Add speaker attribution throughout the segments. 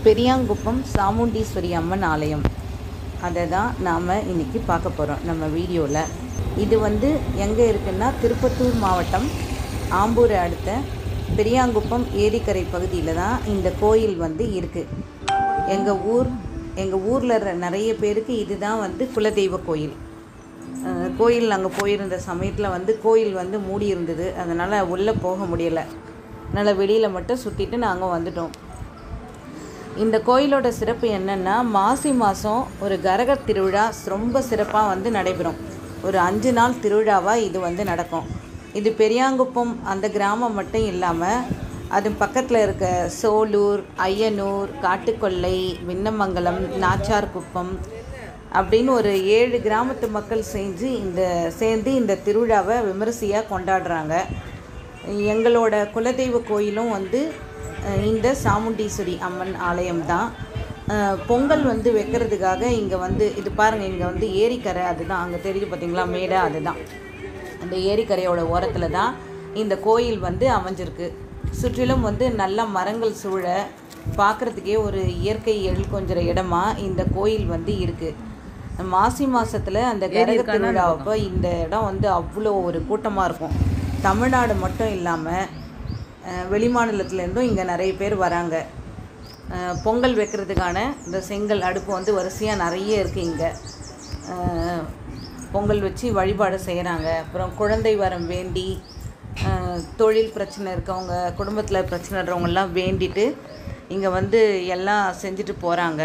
Speaker 1: பெரியாங்குப்பம் சாமுண்டீஸ்வரி அம்மன் ஆலயம் அதை தான் நாம் இன்றைக்கி பார்க்க போகிறோம் நம்ம வீடியோவில் இது வந்து எங்கே இருக்குன்னா திருப்பத்தூர் மாவட்டம் ஆம்பூரை அடுத்த பெரியாங்குப்பம் ஏரிக்கரை பகுதியில் தான் இந்த கோயில் வந்து இருக்குது எங்கள் ஊர் எங்கள் ஊரில் நிறைய பேருக்கு இதுதான் வந்து குலதெய்வ கோயில் அஹ் கோயில் நாங்கள் போயிருந்த சமயத்தில் வந்து கோயில் வந்து மூடி இருந்தது அதனால் உள்ளே போக முடியலை அதனால் வெளியில் மட்டும் சுற்றிட்டு நாங்கள் வந்துட்டோம் இந்த கோயிலோட சிறப்பு என்னென்னா மாசி மாதம் ஒரு கரகர் திருவிழா ரொம்ப சிறப்பாக வந்து நடைபெறும் ஒரு அஞ்சு நாள் திருவிழாவாக இது வந்து நடக்கும் இது பெரியாங்குப்பம் அந்த கிராமம் மட்டும் இல்லாமல் அது பக்கத்தில் இருக்க சோலூர் ஐயனூர் காட்டுக்கொல்லை விண்ணமங்கலம் நாச்சார்குப்பம் அப்படின்னு ஒரு ஏழு கிராமத்து மக்கள் செஞ்சு இந்த சேர்ந்து இந்த திருவிழாவை விமரிசையாக கொண்டாடுறாங்க எங்களோட குலதெய்வ கோயிலும் வந்து அஹ், இந்த சாமுண்டீஸ்வரி அம்மன் ஆலயம் தான் பொங்கல் வந்து வைக்கிறதுக்காக இங்கே வந்து இது பாருங்கள் இங்கே வந்து ஏரிக்கரை அதுதான் அங்கே தெரியுது பார்த்தீங்களா மேடை அதுதான் அந்த ஏரிக்கரையோட ஓரத்தில் தான் இந்த கோயில் வந்து அமைஞ்சிருக்கு சுற்றிலும் வந்து நல்ல மரங்கள் சூழ பார்க்குறதுக்கே ஒரு இயற்கை எழில் கொஞ்சிற இடமா இந்த கோயில் வந்து இருக்குது மாசி மாதத்தில் அந்த கரக திருவிழாவப்போ இந்த இடம் வந்து அவ்வளோ ஒரு கூட்டமாக இருக்கும் தமிழ்நாடு மட்டும் இல்லாமல் வெளிமாநிலத்துலேருந்தும் இங்கே நிறைய பேர் வராங்க அஹ் பொங்கல் வைக்கிறதுக்கான இந்த செங்கல் அடுப்பு வந்து வரிசையாக நிறைய இருக்குது இங்கே அஹ் பொங்கல் வச்சு வழிபாடு செய்கிறாங்க அப்புறம் குழந்தை வரம் வேண்டி அஹ் தொழில் பிரச்சனை இருக்கவங்க குடும்பத்தில் பிரச்சனை இருக்கிறவங்கெல்லாம் வேண்டிட்டு இங்கே வந்து எல்லாம் செஞ்சுட்டு போகிறாங்க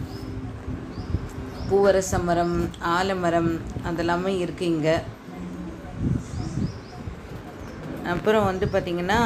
Speaker 1: பூவரச மரம் ஆலமரம் அதெல்லாமே இருக்குது இங்கே அப்புறம் வந்து பார்த்திங்கன்னா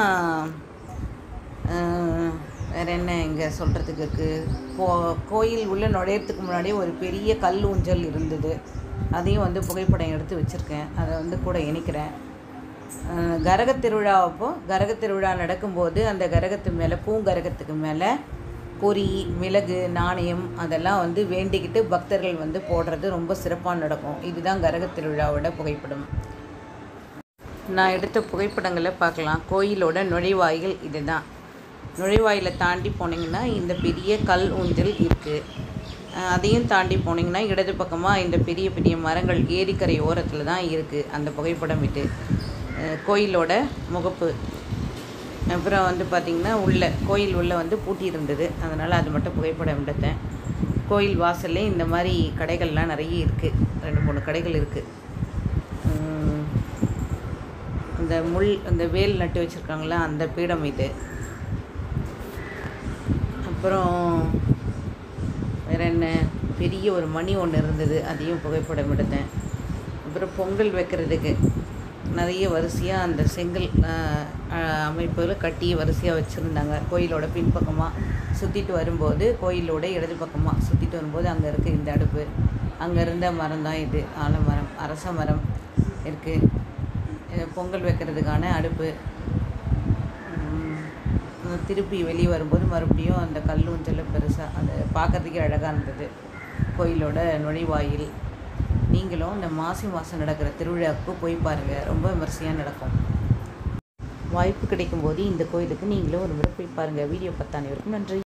Speaker 1: அஹ், வேற என்ன இங்கே சொல்கிறதுக்கு இருக்குது கோ கோயில் உள்ளே நுழையிறதுக்கு முன்னாடி ஒரு பெரிய கல் ஊஞ்சல் இருந்தது அதையும் வந்து புகைப்படம் எடுத்து வச்சுருக்கேன் அதை வந்து கூட இணைக்கிறேன் அஹ், கரக திருவிழா அப்போ கரக திருவிழா நடக்கும்போது அந்த கரகத்து மேலே பூங்கரகத்துக்கு மேலே பொரி மிளகு நாணயம் அதெல்லாம் வந்து வேண்டிக்கிட்டு பக்தர்கள் வந்து போடுறது ரொம்ப சிறப்பாக நடக்கும் இதுதான் கரக திருவிழாவோட புகைப்படம் நான் எடுத்த புகைப்படங்களை பார்க்கலாம் கோயிலோட நுழைவாயில் இதுதான் நுழைவாயிலை தாண்டி போனீங்கன்னா இந்த பெரிய கல் ஊஞ்சல் இருக்குது அதையும் தாண்டி போனீங்கன்னா இடது பக்கமாக இந்த பெரிய பெரிய மரங்கள் ஏரிக்கரை ஓரத்தில் தான் இருக்குது அந்த புகைப்படம் இது அஹ் கோயிலோட முகப்பு அப்புறம் வந்து பார்த்திங்கன்னா உள்ள கோயில் உள்ள வந்து பூட்டி இருந்தது அதனால் அது மட்டும் புகைப்படம் எடுத்தேன் கோயில் வாசல்லே இந்த மாதிரி கடைகள்லாம் நிறைய இருக்குது ரெண்டு மூணு கடைகள் இருக்குது இந்த முள் அந்த வேல் நட்டு வச்சுருக்காங்களா அந்த பீடம் இது அப்புறம் வேற என்ன பெரிய ஒரு மணி ஒன்று இருந்தது அதையும் புகைப்படம் எடுத்தேன் அப்புறம் பொங்கல் வைக்கிறதுக்கு நிறைய வரிசையாக அந்த செங்கல் அமைப்பில் கட்டி வரிசையாக வச்சுருந்தாங்க கோயிலோட பின்பக்கமாக சுற்றிட்டு வரும்போது கோயிலோட இடது பக்கமாக சுற்றிட்டு வரும்போது அங்கே இருக்குது இந்த அடுப்பு அங்கே இருந்த மரம் தான் இது ஆலமரம் அரச மரம் இருக்குது பொங்கல் வைக்கிறதுக்கான அடுப்பு உம், திருப்பி வெளியே வரும்போது மறுபடியும் அந்த கல் ஊஞ்சல் பெருசாக அது பார்க்கறதுக்கே அழகாக இருந்தது கோயிலோட நுழைவாயில் நீங்களும் இந்த மாசி மாதம் நடக்கிற திருவிழாவுக்கு போய் பாருங்கள் ரொம்ப விமர்சையாக நடக்கும் வாய்ப்பு கிடைக்கும்போது இந்த கோயிலுக்கு நீங்களும் ஒரு முறை போய் பாருங்கள் வீடியோ பார்த்த அனைவருக்கும் நன்றி